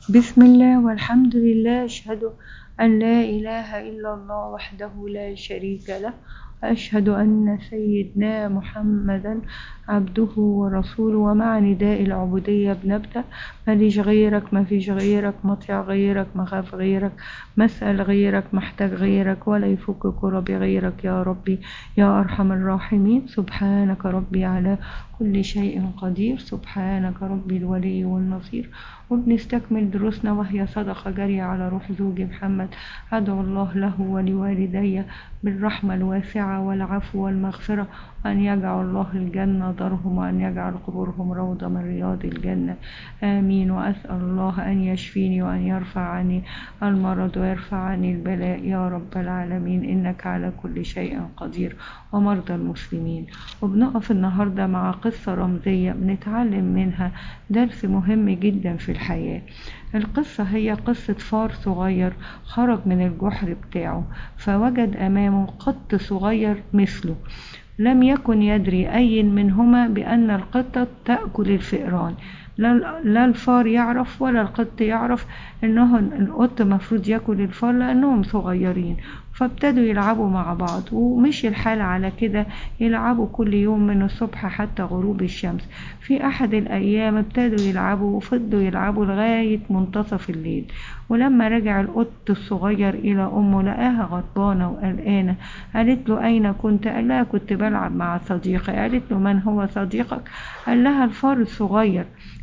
بسم الله والحمد لله أشهد أن لا إله إلا الله وحده لا شريك له وأشهد أن سيدنا محمدا عبده ورسوله ومع نداء العبودية بنبدأ ماليش غيرك ما فيش غيرك مطيع غيرك مخاف غيرك مسأل غيرك محتاج غيرك ولا يفك كرب غيرك يا ربي يا أرحم الراحمين سبحانك ربي على كل شيء قدير سبحانك ربي الولي والنصير وبنستكمل دروسنا وهي صدقة جارية على روح زوجي محمد أدعو الله له ولوالدي بالرحمة الواسعة والعفو والمغفرة أن يجعل الله الجنة دارهم وأن يجعل قبورهم روضة من رياض الجنة آمين وأسأل الله أن يشفيني وأن يرفع عني المرض ويرفع عني البلاء يا رب العالمين إنك على كل شيء قدير ومرضى المسلمين وبنقف النهاردة مع قصة رمزية بنتعلم منها درس مهم جدا في الحياة القصة هي قصة فار صغير خرج من الجحر بتاعه فوجد أمامه قط صغير مثله لم يكن يدري أي منهما بأن القطة تأكل الفئران لا الفار يعرف ولا القط يعرف انه القط مفروض ياكل الفار لانهم صغيرين فابتدوا يلعبوا مع بعض ومشي الحال على كده يلعبوا كل يوم من الصبح حتى غروب الشمس في احد الايام ابتدوا يلعبوا وفضلوا يلعبوا لغاية منتصف الليل ولما رجع القط الصغير الى امه لقاها غضبانة وقلقانة قالت له اين كنت قال لها كنت بلعب مع صديقي قالت له من هو صديقك قال لها الفار الصغير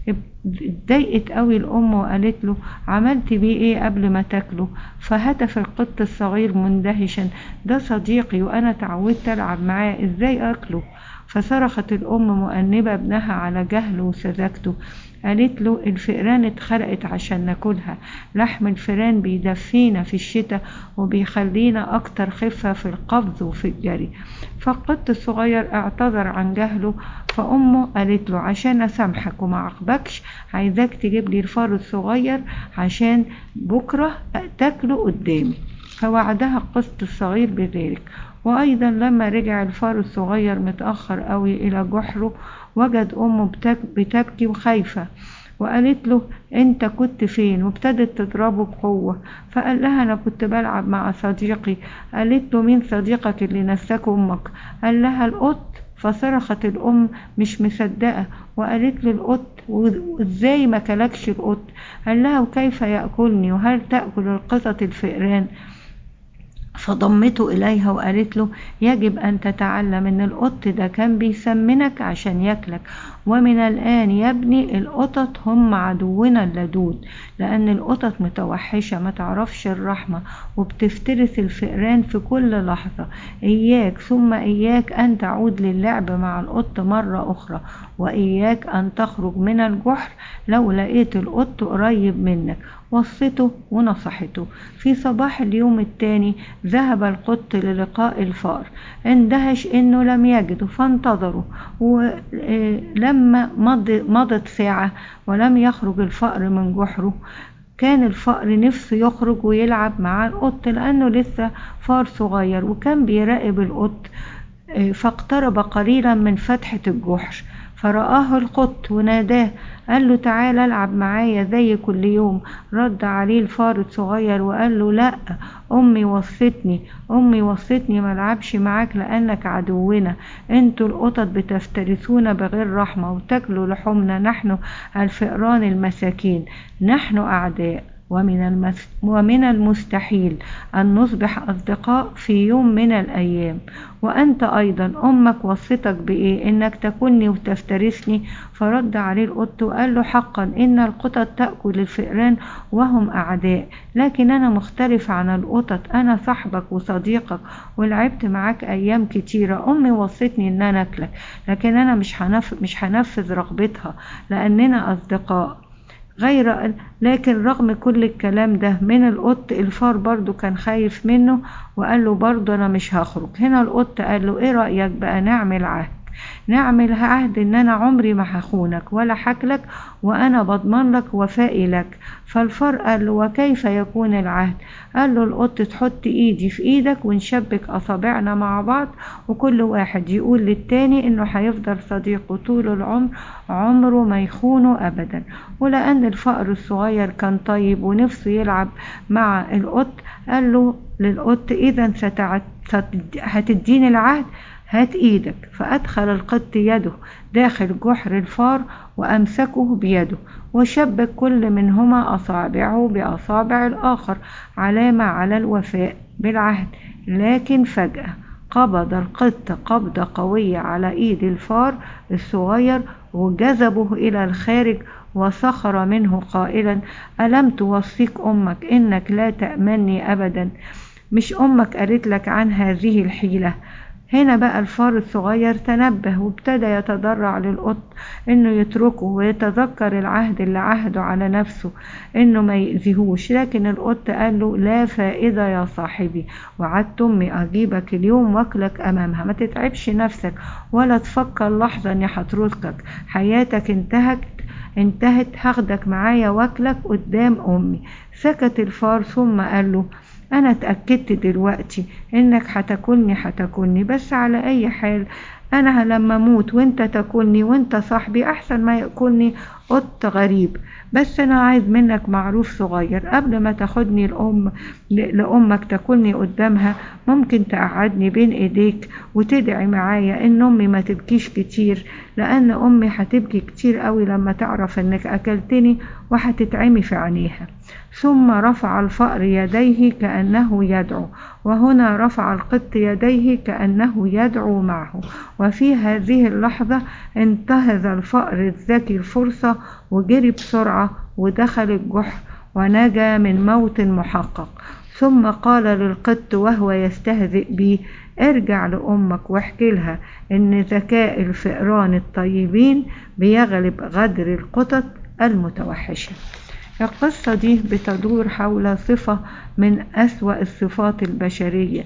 اتضايقت قوي الام وقالت له عملت بيه ايه قبل ما تاكله فهتف القط الصغير مندهشا ده صديقي وانا اتعودت العب معاه ازاي اكله فصرخت الام مؤنبه ابنها على جهله وسذاجته قالت له الفئران اتخلقت عشان ناكلها لحم الفئران بيدفينا في الشتاء وبيخلينا اكتر خفة في القبض وفي الجري فالقط الصغير اعتذر عن جهله فامه قالت له عشان اسامحك وما اعاقبكش عايزاك تجيب لي الفار الصغير عشان بكره تاكله قدامي فوعدها القط الصغير بذلك وايضا لما رجع الفار الصغير متاخر قوي الى جحره وجد امه بتبكي وخايفه وقالت له انت كنت فين وابتدت تضربه بقوه فقال لها انا كنت بلعب مع صديقي قالت له مين صديقك اللي نساك امك قال لها القط فصرخت الام مش مصدقه وقالت له القط وازاي ما كلكش القط قال لها وكيف ياكلني وهل تاكل القطط الفئران فضمته إليها وقالت له يجب أن تتعلم أن القط ده كان بيسمنك عشان ياكلك ومن الآن يا ابني القطط هم عدونا اللدود لأن القطط متوحشة ما تعرفش الرحمة وبتفترس الفئران في كل لحظة إياك ثم إياك أن تعود للعب مع القط مرة أخرى وإياك أن تخرج من الجحر لو لقيت القط قريب منك وصته ونصحته في صباح اليوم التاني ذهب القط للقاء الفار اندهش انه لم يجده فانتظره ولما مضت ساعة ولم يخرج الفأر من جحره كان الفأر نفسه يخرج ويلعب مع القط لأنه لسه فار صغير وكان بيراقب القط فاقترب قليلا من فتحة الجحر فرآه القط وناداه قال له تعالى العب معايا زي كل يوم رد عليه الفار الصغير وقال له لا امي وصتني امي وصتني ما العبش معاك لانك عدونا انتوا القطط بتفترسونا بغير رحمه وتاكلوا لحومنا نحن الفئران المساكين نحن اعداء ومن, المس... ومن المستحيل أن نصبح أصدقاء في يوم من الأيام وأنت أيضا أمك وصتك بإيه إنك تكوني وتفترسني فرد عليه القط وقال له حقا إن القطط تأكل الفئران وهم أعداء لكن أنا مختلف عن القطط أنا صاحبك وصديقك ولعبت معاك أيام كتيرة أمي وصتني إن أنا أكلك لكن أنا مش, هنف... مش هنفذ رغبتها لأننا أصدقاء غير لكن رغم كل الكلام ده من القط الفار برضو كان خايف منه وقال له برضو انا مش هخرج هنا القط قال له ايه رأيك بقى نعمل عهد نعمل عهد ان انا عمري ما هخونك ولا حكلك وانا بضمن لك وفائي لك فالفار قال له وكيف يكون العهد قال له القط تحط ايدي في ايدك ونشبك اصابعنا مع بعض وكل واحد يقول للتاني انه هيفضل صديقه طول العمر عمره ما يخونه ابدا ولان الفأر الصغير كان طيب ونفسه يلعب مع القط قال له للقط اذا هتديني العهد هات ايدك فادخل القط يده داخل جحر الفار وامسكه بيده وشبك كل منهما اصابعه باصابع الاخر علامه على الوفاء بالعهد لكن فجاه قبض القط قبضه قويه على ايد الفار الصغير وجذبه الى الخارج وسخر منه قائلا الم توصيك امك انك لا تامني ابدا مش امك قالت لك عن هذه الحيله هنا بقى الفار الصغير تنبه وابتدى يتضرع للقط انه يتركه ويتذكر العهد اللي عهده على نفسه انه ما يأذيهوش لكن القط قال له لا فائدة يا صاحبي وعدت امي اجيبك اليوم واكلك امامها ما تتعبش نفسك ولا تفكر لحظة اني هتركك حياتك انتهت انتهت هاخدك معايا واكلك قدام امي سكت الفار ثم قال له انا اتأكدت دلوقتي انك هتاكلني هتاكلني بس على اي حال انا لما اموت وانت تاكلني وانت صاحبي احسن ما ياكلني قط غريب بس انا عايز منك معروف صغير قبل ما تاخدني الام لامك تاكلني قدامها ممكن تقعدني بين ايديك وتدعي معايا ان امي ما تبكيش كتير لان امي هتبكي كتير قوي لما تعرف انك اكلتني وهتتعمي في عينيها ثم رفع الفأر يديه كأنه يدعو وهنا رفع القط يديه كأنه يدعو معه وفي هذه اللحظة انتهز الفأر الذكي الفرصة وجري بسرعة ودخل الجحر ونجا من موت محقق ثم قال للقط وهو يستهزئ به ارجع لأمك واحكي لها إن ذكاء الفئران الطيبين بيغلب غدر القطط المتوحشة القصة دي بتدور حول صفة من أسوأ الصفات البشرية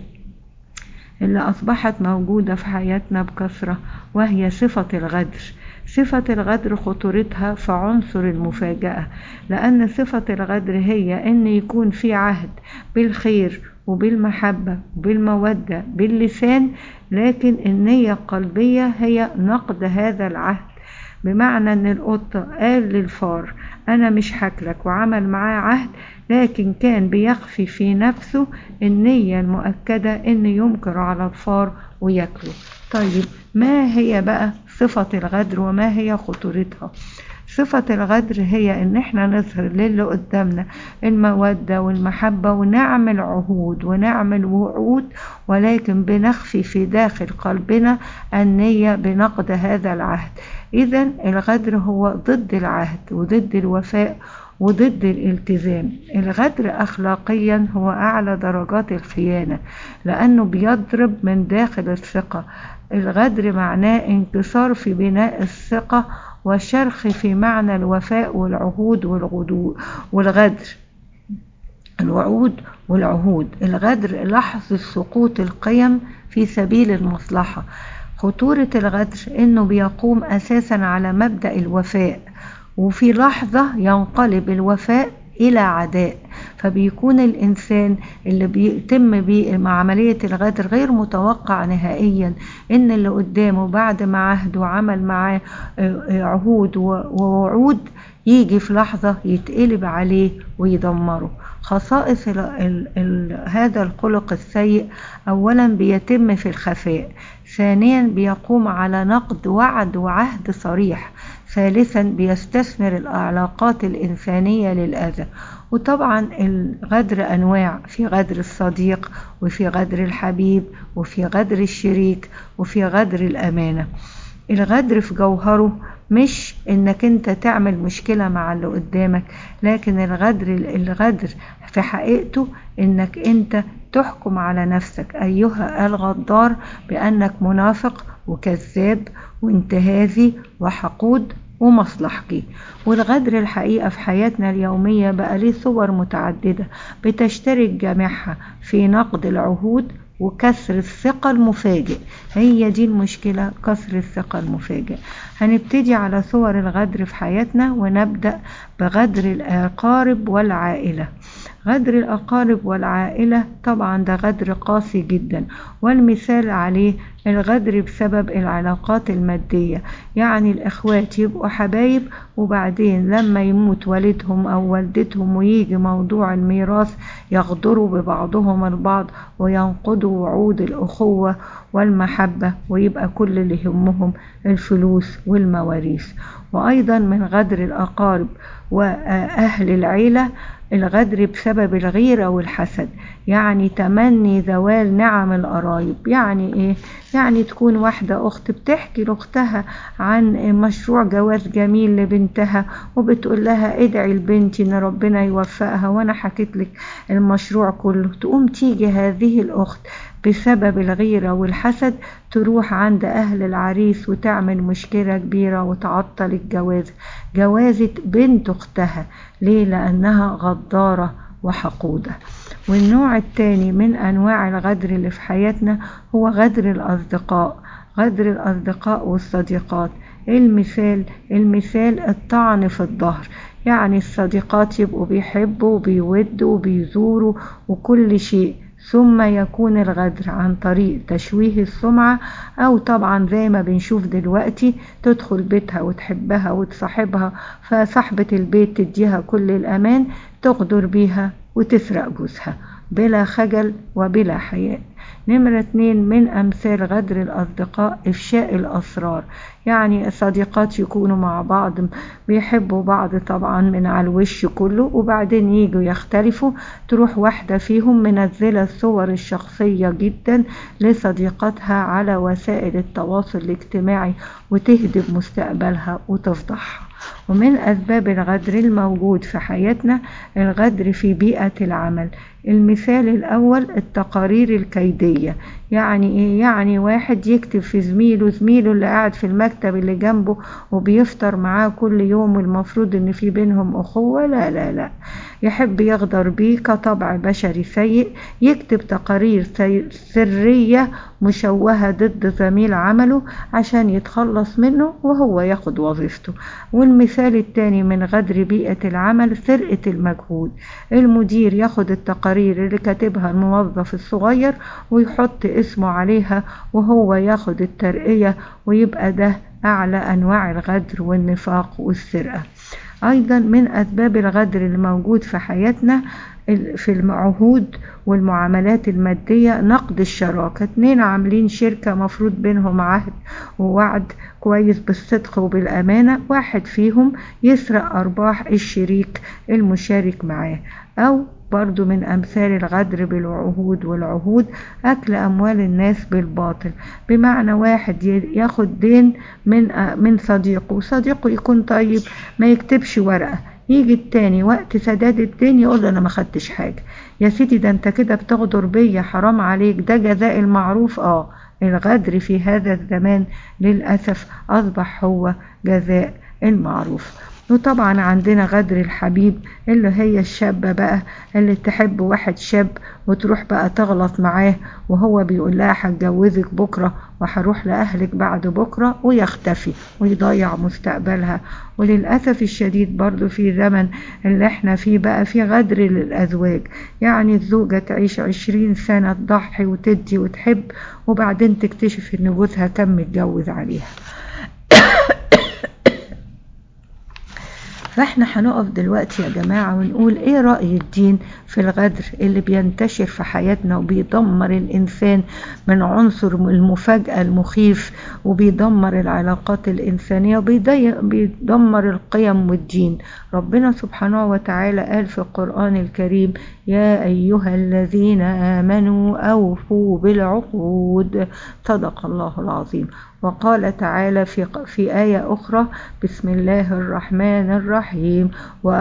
اللي أصبحت موجودة في حياتنا بكثرة وهي صفة الغدر صفة الغدر خطورتها في عنصر المفاجأة لأن صفة الغدر هي أن يكون في عهد بالخير وبالمحبة وبالمودة باللسان لكن النية القلبية هي نقد هذا العهد بمعنى ان القطة قال للفار انا مش هاكلك وعمل معاه عهد لكن كان بيخفي في نفسه النية المؤكدة ان ينكر على الفار وياكله طيب ما هي بقى صفة الغدر وما هي خطورتها صفة الغدر هي ان احنا نظهر للي قدامنا المودة والمحبة ونعمل عهود ونعمل وعود ولكن بنخفي في داخل قلبنا النية بنقد هذا العهد اذا الغدر هو ضد العهد وضد الوفاء وضد الالتزام الغدر اخلاقيا هو اعلى درجات الخيانة لانه بيضرب من داخل الثقة الغدر معناه انكسار في بناء الثقة والشرخ في معنى الوفاء والعهود والغدو والغدر الوعود والعهود الغدر لحظة سقوط القيم في سبيل المصلحة خطورة الغدر انه بيقوم اساسا على مبدأ الوفاء وفي لحظة ينقلب الوفاء إلى عداء فبيكون الإنسان اللي بيتم بيه مع عملية الغدر غير متوقع نهائيا إن اللي قدامه بعد ما عهد وعمل معاه عهود ووعود يجي في لحظة يتقلب عليه ويدمره خصائص ال ال ال هذا الخلق السيء أولا بيتم في الخفاء ثانيا بيقوم على نقد وعد وعهد صريح ثالثا بيستثمر العلاقات الإنسانية للأذى وطبعا الغدر أنواع في غدر الصديق وفي غدر الحبيب وفي غدر الشريك وفي غدر الأمانة الغدر في جوهره مش انك انت تعمل مشكلة مع اللي قدامك لكن الغدر الغدر في حقيقته انك انت تحكم على نفسك ايها الغدار بانك منافق وكذاب وانتهازي وحقود ومصلحجي والغدر الحقيقة في حياتنا اليومية بقى ليه صور متعددة بتشترك جميعها في نقد العهود وكسر الثقة المفاجئ هي دي المشكلة كسر الثقة المفاجئ هنبتدي على صور الغدر في حياتنا ونبدأ بغدر الأقارب والعائلة غدر الأقارب والعائلة طبعا ده غدر قاسي جدا والمثال عليه الغدر بسبب العلاقات المادية يعني الإخوات يبقوا حبايب وبعدين لما يموت والدهم أو والدتهم ويجي موضوع الميراث يغدروا ببعضهم البعض وينقضوا وعود الأخوة والمحبة ويبقى كل اللي يهمهم الفلوس والمواريث وأيضا من غدر الأقارب وأهل العيلة الغدر بسبب الغيرة والحسد يعني تمني زوال نعم القرايب يعني ايه يعني تكون واحدة اخت بتحكي لاختها عن مشروع جواز جميل لبنتها وبتقول لها ادعي لبنتي ان ربنا يوفقها وانا حكيت لك المشروع كله تقوم تيجي هذه الاخت بسبب الغيرة والحسد تروح عند أهل العريس وتعمل مشكلة كبيرة وتعطل الجواز جوازة بنت أختها ليه لأنها غدارة وحقودة والنوع الثاني من أنواع الغدر اللي في حياتنا هو غدر الأصدقاء غدر الأصدقاء والصديقات المثال المثال الطعن في الظهر يعني الصديقات يبقوا بيحبوا وبيودوا وبيزوروا وكل شيء ثم يكون الغدر عن طريق تشويه السمعة أو طبعا زي ما بنشوف دلوقتي تدخل بيتها وتحبها وتصاحبها فصاحبة البيت تديها كل الأمان تغدر بيها وتسرق جوزها بلا خجل وبلا حياء نمرة اتنين من أمثال غدر الأصدقاء إفشاء الأسرار يعني الصديقات يكونوا مع بعض بيحبوا بعض طبعا من على الوش كله وبعدين يجوا يختلفوا تروح واحدة فيهم منزلة الصور الشخصية جدا لصديقتها على وسائل التواصل الاجتماعي وتهدم مستقبلها وتفضحها ومن أسباب الغدر الموجود في حياتنا الغدر في بيئة العمل المثال الأول التقارير الكيدية يعني إيه؟ يعني واحد يكتب في زميله زميله اللي قاعد في المكتب اللي جنبه وبيفطر معاه كل يوم والمفروض إن في بينهم أخوة لا لا لا يحب يغدر بيه كطبع بشري سيء يكتب تقارير سرية مشوهة ضد زميل عمله عشان يتخلص منه وهو ياخد وظيفته والمثال الثاني من غدر بيئة العمل سرقة المجهود المدير ياخد التقارير اللي كاتبها الموظف الصغير ويحط اسمه عليها وهو ياخد الترقية ويبقى ده أعلى أنواع الغدر والنفاق والسرقة أيضا من أسباب الغدر الموجود في حياتنا في العهود والمعاملات المادية نقد الشراكة اتنين عاملين شركة مفروض بينهم عهد ووعد كويس بالصدق وبالأمانة واحد فيهم يسرق أرباح الشريك المشارك معاه أو برضو من أمثال الغدر بالعهود والعهود أكل أموال الناس بالباطل بمعنى واحد ياخد دين من من صديقه صديقه يكون طيب ما يكتبش ورقة يجي التاني وقت سداد الدين يقول انا ما خدتش حاجة يا سيدي ده انت كده بتغدر بيا حرام عليك ده جزاء المعروف اه الغدر في هذا الزمان للأسف أصبح هو جزاء المعروف وطبعا عندنا غدر الحبيب اللي هي الشابة بقى اللي تحب واحد شاب وتروح بقى تغلط معاه وهو بيقول لها هتجوزك بكرة وهروح لأهلك بعد بكرة ويختفي ويضيع مستقبلها وللأسف الشديد برضو في زمن اللي احنا فيه بقى في غدر للأزواج يعني الزوجة تعيش عشرين سنة تضحي وتدي وتحب وبعدين تكتشف ان جوزها كان متجوز عليها فاحنا هنقف دلوقتي يا جماعة ونقول ايه رأي الدين في الغدر اللي بينتشر في حياتنا وبيدمر الإنسان من عنصر المفاجأة المخيف وبيدمر العلاقات الإنسانية وبيدمر القيم والدين ربنا سبحانه وتعالى قال في القرآن الكريم يا أيها الذين آمنوا أوفوا بالعقود صدق الله العظيم وقال تعالى في, في آية أخرى بسم الله الرحمن الرحيم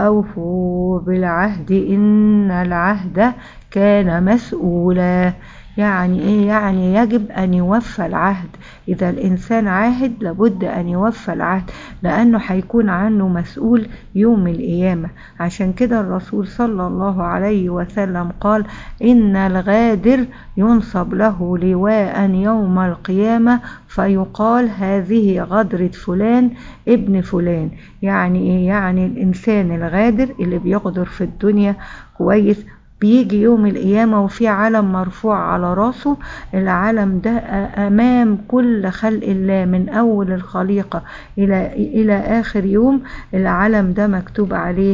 وأوفوا بالعهد إن العهد كان مسؤولا يعني إيه يعني يجب أن يوفى العهد إذا الإنسان عاهد لابد أن يوفى العهد لأنه هيكون عنه مسؤول يوم القيامة عشان كده الرسول صلى الله عليه وسلم قال إن الغادر ينصب له لواء يوم القيامة فيقال هذه غدرة فلان ابن فلان يعني إيه يعني الإنسان الغادر اللي بيغدر في الدنيا كويس بيجي يوم القيامة وفي علم مرفوع على راسه العلم ده أمام كل خلق الله من أول الخليقة إلى, إلى آخر يوم العلم ده مكتوب عليه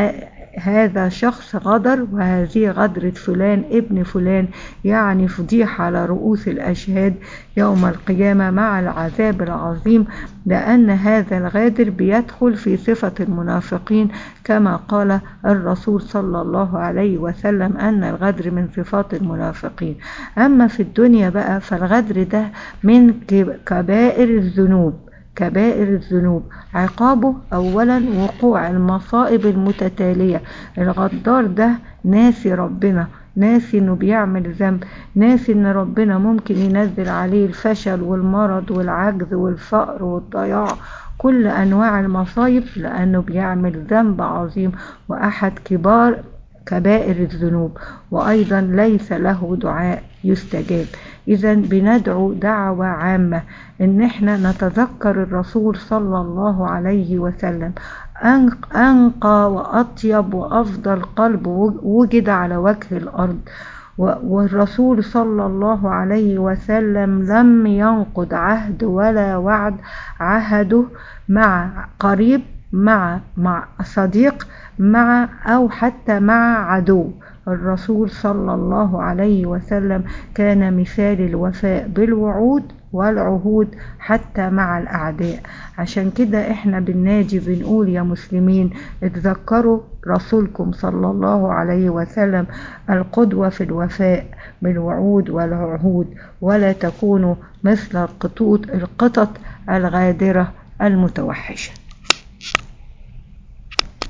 هذا شخص غدر وهذه غدرة فلان ابن فلان يعني فضيحة على رؤوس الأشهاد يوم القيامة مع العذاب العظيم لأن هذا الغادر بيدخل في صفة المنافقين كما قال الرسول صلى الله عليه وسلم أن الغدر من صفات المنافقين أما في الدنيا بقى فالغدر ده من كبائر الذنوب كبائر الذنوب عقابه أولا وقوع المصائب المتتالية الغدار ده ناسي ربنا ناسي انه بيعمل ذنب ناسي ان ربنا ممكن ينزل عليه الفشل والمرض والعجز والفقر والضياع كل انواع المصايب لانه بيعمل ذنب عظيم واحد كبار كبائر الذنوب وأيضا ليس له دعاء يستجاب إذا بندعو دعوة عامة إن احنا نتذكر الرسول صلى الله عليه وسلم أنقى وأطيب وأفضل قلب وجد على وجه الأرض والرسول صلى الله عليه وسلم لم ينقض عهد ولا وعد عهده مع قريب مع مع صديق مع أو حتى مع عدو الرسول صلى الله عليه وسلم كان مثال الوفاء بالوعود والعهود حتى مع الأعداء عشان كده احنا بالناجي بنقول يا مسلمين اتذكروا رسولكم صلى الله عليه وسلم القدوة في الوفاء بالوعود والعهود ولا تكونوا مثل القطوط القطط الغادرة المتوحشه